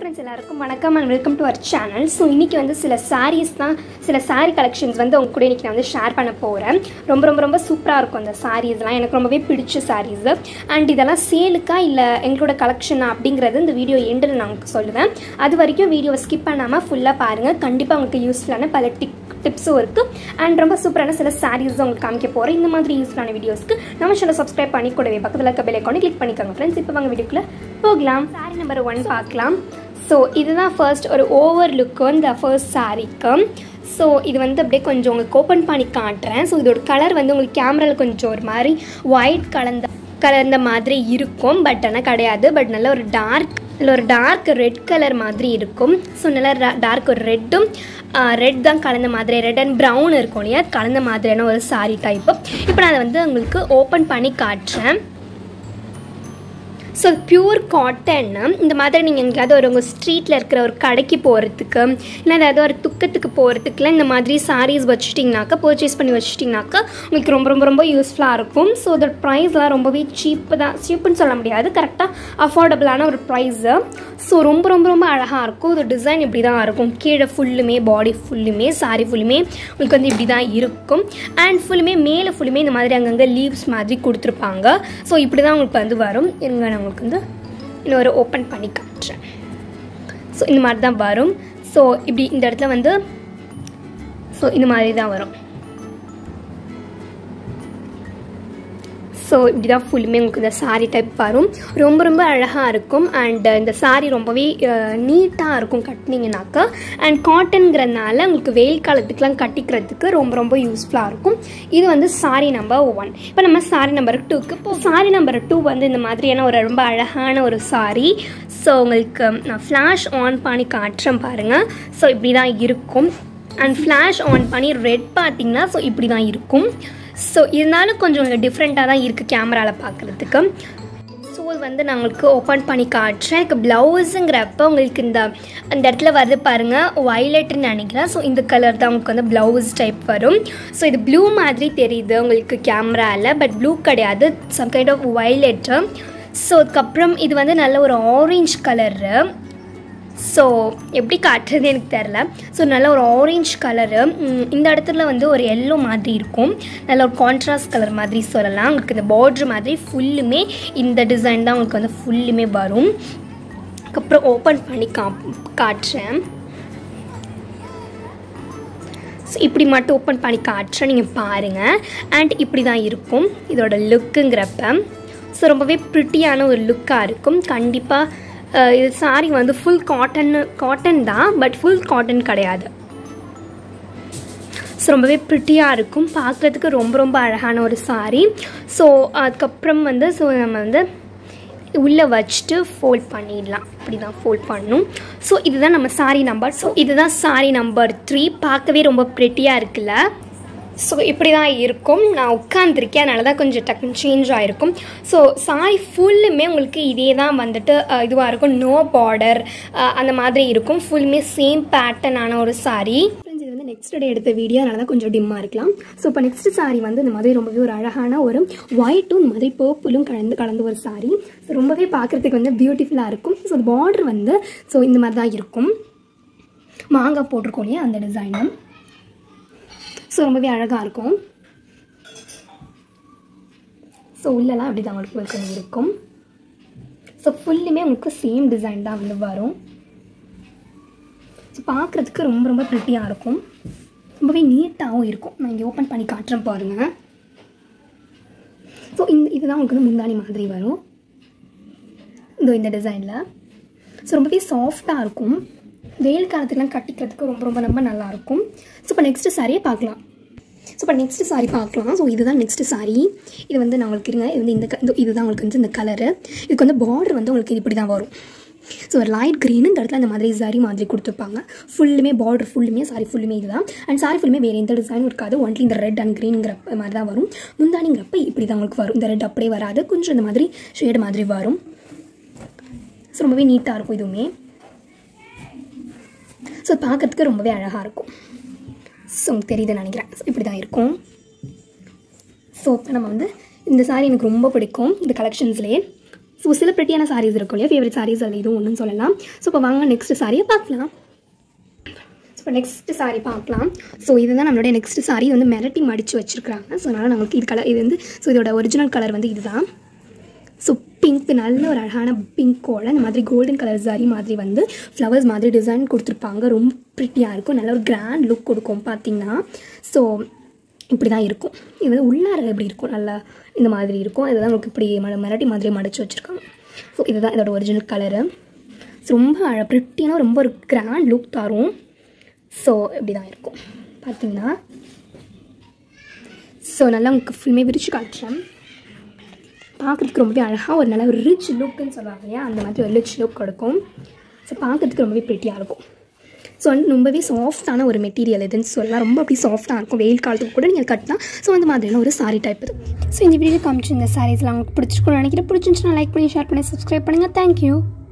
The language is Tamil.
ஃப்ரெண்ட்ஸ் எல்லாருக்கும் வணக்கம் and welcome to our channel so இன்றைக்கி வந்து சில sarees தான் சில saree கலெக்ஷன்ஸ் வந்து உங்க கூட இன்றைக்கி நான் வந்து ஷேர் பண்ண போகிறேன் ரொம்ப ரொம்ப ரொம்ப சூப்பராக இருக்கும் அந்த சாரீஸ்லாம் எனக்கு ரொம்பவே பிடிச்ச sarees அண்ட் இதெல்லாம் சேலுக்கா இல்லை எங்களோட கலெக்ஷனா அப்படிங்கிறது இந்த வீடியோ எண்டில் நான் உங்களுக்கு சொல்லுவேன் அது வரைக்கும் வீடியோவை ஸ்கிப் பண்ணாமல் ஃபுல்லாக பாருங்கள் கண்டிப்பாக உங்களுக்கு யூஸ்ஃபுல்லான பல டிக் டிப்ஸும் இருக்குது அண்ட் ரொம்ப சூப்பரான சில சாரீஸ் உங்களுக்கு காமிக்க போகிறேன் இந்த மாதிரி யூஸ்ஃபுல்லான வீடியோஸ்க்கு நம்ம சேனல் சப்ஸ்கிரைப் பண்ணி கூடவே பக்கத்தில் இருக்க பெல் ஐக்கானே கிளிக் பண்ணிக்கோங்க ஃப்ரெண்ட்ஸ் இப்போ வாங்க வீடியோக்குள்ளே போகலாம் சாரி நம்பர் ஒன் பார்க்கலாம் ஸோ இதுதான் ஃபர்ஸ்ட் ஒரு ஓவர் லுக்கு இந்த ஃபர்ஸ்ட் சாரீக்கு ஸோ இது வந்து அப்படியே கொஞ்சம் உங்களுக்கு ஓப்பன் பண்ணி காட்டுறேன் ஸோ இதோட கலர் வந்து உங்களுக்கு கேமராவில் கொஞ்சம் ஒரு மாதிரி ஒயிட் கலந்த கலர்ந்த மாதிரி இருக்கும் பட் ஆனால் கிடையாது பட் நல்ல ஒரு டார்க் இல்லை ஒரு டார்க் ரெட் கலர் மாதிரி இருக்கும் ஸோ நல்லா டார்க் ஒரு ரெட்டும் ரெட் தான் கலந்த மாதிரி ரெட் அண்ட் ப்ரௌன் இருக்கும் இல்லையா கலந்த மாதிரியான ஒரு சாரி டைப்பு இப்போ நான் அதை வந்து உங்களுக்கு ஓப்பன் பண்ணி காட்டுறேன் ஸோ பியூர் காட்டன் இந்த மாதிரி நீங்கள் எங்கேயாவது ஒரு உங்கள் ஸ்ட்ரீட்டில் இருக்கிற ஒரு கடைக்கு போகிறதுக்கு இல்லை ஏதாவது ஒரு துக்கத்துக்கு போகிறதுக்குலாம் இந்த மாதிரி சாரீஸ் வச்சுட்டிங்கனாக்கா பர்ச்சேஸ் பண்ணி வச்சுட்டிங்கனாக்கா உங்களுக்கு ரொம்ப ரொம்ப ரொம்ப யூஸ்ஃபுல்லாக இருக்கும் ஸோ அதோட ப்ரைஸ்லாம் ரொம்பவே சீப்பு தான் சீப்புன்னு சொல்ல முடியாது கரெக்டாக அஃபோர்டபுளான ஒரு ப்ரைஸு ஸோ ரொம்ப ரொம்ப ரொம்ப அழகாக இருக்கும் இது டிசைன் இப்படி தான் இருக்கும் கீழே ஃபுல்லுமே பாடி ஃபுல்லுமே சாரி ஃபுல்லுமே உங்களுக்கு வந்து இப்படி தான் இருக்கும் அண்ட் ஃபுல்லுமே மேலே ஃபுல்லுமே இந்த மாதிரி அங்கங்கே லீவ்ஸ் மாதிரி கொடுத்துருப்பாங்க ஸோ இப்படி தான் உங்களுக்கு வந்து வரும் இருங்க நான் உங்களுக்கு வந்து இன்னொரு ஓப்பன் பண்ணி காட்டுறேன் ஸோ இந்த மாதிரி தான் வரும் ஸோ இப்படி இந்த இடத்துல வந்து ஸோ இந்த மாதிரி தான் வரும் ஸோ இப்படி தான் ஃபுல்லுமே உங்களுக்கு இந்த சாரீ டைப் வரும் ரொம்ப ரொம்ப அழகாக இருக்கும் அண்ட் இந்த சாரீ ரொம்பவே நீட்டாக இருக்கும் கட்டினீங்கனாக்கா அண்ட் காட்டன்கிறதுனால உங்களுக்கு வெயில் காலத்துக்குலாம் கட்டிக்கிறதுக்கு ரொம்ப ரொம்ப யூஸ்ஃபுல்லாக இருக்கும் இது வந்து சாரீ நம்பர் ஒன் இப்போ நம்ம சாரீ நம்பர் டூக்கு இப்போ சாரீ நம்பர் டூ வந்து இந்த மாதிரியான ஒரு ரொம்ப அழகான ஒரு சாரீ ஸோ உங்களுக்கு நான் ஃப்ளாஷ் ஆன் பண்ணி காட்டுறேன் பாருங்கள் ஸோ இப்படி தான் இருக்கும் அண்ட் ஃப்ளாஷ் ஆன் பண்ணி ரெட் பார்த்தீங்கன்னா ஸோ இப்படி தான் இருக்கும் ஸோ இருந்தாலும் கொஞ்சம் டிஃப்ரெண்ட்டாக தான் இருக்குது கேமராவில் பார்க்குறதுக்கு ஸோ இது வந்து நான் உங்களுக்கு ஓப்பன் பண்ணி காட்டுறேன் எனக்கு ப்ளவுஸுங்கிறப்ப உங்களுக்கு இந்த அந்த இடத்துல வருது பாருங்கள் வயலட்னு நினைக்கிறேன் ஸோ இந்த கலர் தான் உங்களுக்கு வந்து ப்ளவுஸ் டைப் வரும் ஸோ இது ப்ளூ மாதிரி தெரியுது உங்களுக்கு கேமராவில் பட் ப்ளூ கிடையாது some kind of violet so அதுக்கப்புறம் இது வந்து நல்ல ஒரு ஆரஞ்ச் கலரு ஸோ எப்படி காட்டுறது எனக்கு தெரில ஸோ நல்ல ஒரு ஆரஞ்ச் கலரு இந்த இடத்துல வந்து ஒரு எல்லோ மாதிரி இருக்கும் நல்ல ஒரு கான்ட்ராஸ்ட் கலர் மாதிரி சொல்லலாம் உங்களுக்கு இந்த பார்ட்ரு மாதிரி ஃபுல்லுமே இந்த டிசைன் தான் உங்களுக்கு வந்து ஃபுல்லுமே வரும் அதுக்கப்புறம் ஓப்பன் பண்ணி கா காட்டுறேன் ஸோ இப்படி மட்டும் ஓப்பன் பண்ணி காட்டுறேன் நீங்கள் பாருங்கள் அண்ட் இப்படி தான் இருக்கும் இதோட லுக்குங்கிறப்ப ஸோ ரொம்பவே ப்ரிட்டியான ஒரு லுக்காக இருக்கும் கண்டிப்பாக இது சாரி வந்து ஃபுல் காட்டன் காட்டன் தான் பட் ஃபுல் காட்டன் கிடையாது ஸோ ரொம்பவே ப்ரிட்டியாக இருக்கும் பார்க்குறதுக்கு ரொம்ப ரொம்ப அழகான ஒரு சாரி ஸோ அதுக்கப்புறம் வந்து ஸோ நம்ம வந்து உள்ளே வச்சுட்டு ஃபோல்ட் பண்ணிடலாம் இப்படி தான் ஃபோல்ட் பண்ணணும் ஸோ இதுதான் நம்ம சாரி நம்பர் ஸோ இதுதான் சாரி நம்பர் த்ரீ பார்க்கவே ரொம்ப ப்ரிட்டியாக இருக்குல்ல ஸோ இப்படி தான் இருக்கும் நான் உட்காந்துருக்கேன் அதனால தான் கொஞ்சம் டக்குன்னு சேஞ்ச் ஆகிருக்கும் ஸோ சாரி ஃபுல்லுமே உங்களுக்கு இதே தான் வந்துட்டு இதுவாக இருக்கும் நோ பார்டர் அந்த மாதிரி இருக்கும் ஃபுல்லுமே சேம் பேட்டர்னான ஒரு சாரீ ஃப்ரெண்ட்ஸ் இது வந்து நெக்ஸ்ட் டே எடுத்த வீடியோ அதனால தான் கொஞ்சம் டிம்மாக இருக்கலாம் ஸோ இப்போ நெக்ஸ்ட் சாரீ வந்து இந்த மாதிரி ரொம்பவே ஒரு அழகான ஒரு ஒயிட்டும் இந்த மாதிரி பர்பிளும் கலந்து கலந்து ஒரு சாரீ ஸோ ரொம்பவே பார்க்குறதுக்கு வந்து பியூட்டிஃபுல்லாக இருக்கும் ஸோ பார்டர் வந்து ஸோ இந்த மாதிரி தான் இருக்கும் மாங்காய் போட்டிருக்கோம் இல்லையா அந்த டிசைனும் ஸோ ரொம்பவே அழகாக இருக்கும் ஸோ உள்ளெல்லாம் அப்படி தான் உங்களுக்கு வெல்கம் இருக்கும் ஸோ ஃபுல்லுமே உங்களுக்கு சேம் டிசைன் தான் வந்து வரும் ஸோ பார்க்குறதுக்கு ரொம்ப ரொம்ப ப்ரிட்டியாக இருக்கும் ரொம்பவே நீட்டாகவும் இருக்கும் நான் இங்கே ஓப்பன் பண்ணி காட்டுறேன் பாருங்கள் ஸோ இந்த இதுதான் உங்களுக்கு வந்து முந்தானி மாதிரி வரும் இந்த இந்த டிசைனில் ஸோ ரொம்பவே சாஃப்டாக இருக்கும் வெயில் காலத்துக்குலாம் கட்டிக்கிறதுக்கு ரொம்ப ரொம்ப ரொம்ப நல்லாயிருக்கும் ஸோ இப்போ நெக்ஸ்ட்டு சாரியை பார்க்கலாம் ஸோ இப்போ நெக்ஸ்ட்டு சாரி பார்க்கலாம் ஸோ இதுதான் நெக்ஸ்ட்டு சாரி இது வந்து நான் உங்களுக்கு இருங்க இது வந்து இந்த இதுதான் உங்களுக்கு வந்து இந்த கலரு இதுக்கு வந்து பார்டர் வந்து உங்களுக்கு இப்படி தான் வரும் ஸோ ஒரு லைட் க்ரீன் இந்த இடத்துல இந்த மாதிரி சாரி மாதிரி கொடுத்துருப்பாங்க ஃபுல்லுமே பார்டர் ஃபுல்லுமே சாரி ஃபுல்லுமே இதுதான் அண்ட் சாரி ஃபுல்லுமே வேறு எந்த டிசைனும் இருக்காது ஒன்லி இந்த ரெட் அண்ட் க்ரீனுங்கிற மாதிரி தான் வரும் முந்தானிங்கிறப்ப இப்படி தான் உங்களுக்கு வரும் இந்த ரெட் அப்படியே வராது கொஞ்சம் இந்த மாதிரி ஷேடு மாதிரி வரும் ஸோ ரொம்பவே நீட்டாக இருக்கும் இதுவுமே ஸோ பார்க்குறதுக்கு ரொம்பவே அழகாக இருக்கும் ஸோ உங்களுக்கு தெரியுதுன்னு நினைக்கிறேன் ஸோ இப்படி தான் இருக்கும் ஸோ இப்போ நம்ம வந்து இந்த சாரீ எனக்கு ரொம்ப பிடிக்கும் இந்த கலெக்ஷன்ஸ்லேயே ஸோ சில ப்ரெட்டியான சாரீஸ் இருக்கும் இல்லையா ஃபேவரட் சாரீஸ் அதில் இதுவும் ஒன்றுன்னு சொல்லலாம் ஸோ இப்போ வாங்க நெக்ஸ்ட் சாரியை பார்க்கலாம் இப்போ நெக்ஸ்ட் சாரி பார்க்கலாம் ஸோ இதுதான் நம்மளுடைய நெக்ஸ்ட் சாரி வந்து மிரட்டி மடித்து வச்சுருக்காங்க ஸோ அதனால் நமக்கு இது கலர் இது வந்து ஸோ இதோட ஒரிஜினல் கலர் வந்து இதுதான் ஸோ பிங்க் நல்ல ஒரு அழகான பிங்கோட இந்த மாதிரி கோல்டன் கலர் சாரி மாதிரி வந்து ஃப்ளவர்ஸ் மாதிரி டிசைன் கொடுத்துருப்பாங்க ரொம்ப ப்ரிட்டியாக இருக்கும் நல்ல ஒரு கிராண்ட் லுக் கொடுக்கும் பார்த்தீங்கன்னா ஸோ இப்படி தான் இருக்கும் இது வந்து உள்ளார இப்படி இருக்கும் நல்லா இந்த மாதிரி இருக்கும் இதுதான் நமக்கு இப்படி ம மிரட்டி மாதிரி மடித்து வச்சுருக்காங்க ஸோ இதுதான் இதோட ஒரிஜினல் கலரு ரொம்ப அழ ப்ரிட்டியான ரொம்ப ஒரு கிராண்ட் லுக் தரும் ஸோ இப்படி தான் இருக்கும் பார்த்தீங்கன்னா ஸோ நல்லா உங்களுக்கு ஃபுல்லுமே விரிச்சு காட்டுறேன் பார்க்குறதுக்கு ரொம்பவே அழகாக ஒரு நல்ல ஒரு ரிச் லுக்குன்னு சொல்லுவாங்க இல்லையா அந்த மாதிரி ஒரு ரிச் லுக் கொடுக்கும் ஸோ பார்க்குறதுக்கு ரொம்பவே ப்ரிட்டியாக இருக்கும் ஸோ வந்து ரொம்பவே சாஃப்டான ஒரு மெட்டீரியல் இதுன்னு சொல்லலாம் ரொம்ப அப்படி சாஃப்டாக இருக்கும் வெயில் காலத்துக்கு கூட நீங்கள் கட்டலாம் ஸோ அந்த மாதிரியான ஒரு சாரி டைப் இது ஸோ இந்த வீடியோ காமிச்சு இந்த சாரீஸ்லாம் உங்களுக்கு பிடிச்சிருக்கும்னு நினைக்கிறேன் பிடிச்சிருந்துச்சுன்னா லைக் பண்ணி ஷேர் பண்ணி சப்ஸ்கிரைப் பண்ணுங்கள் தேங்க்யூ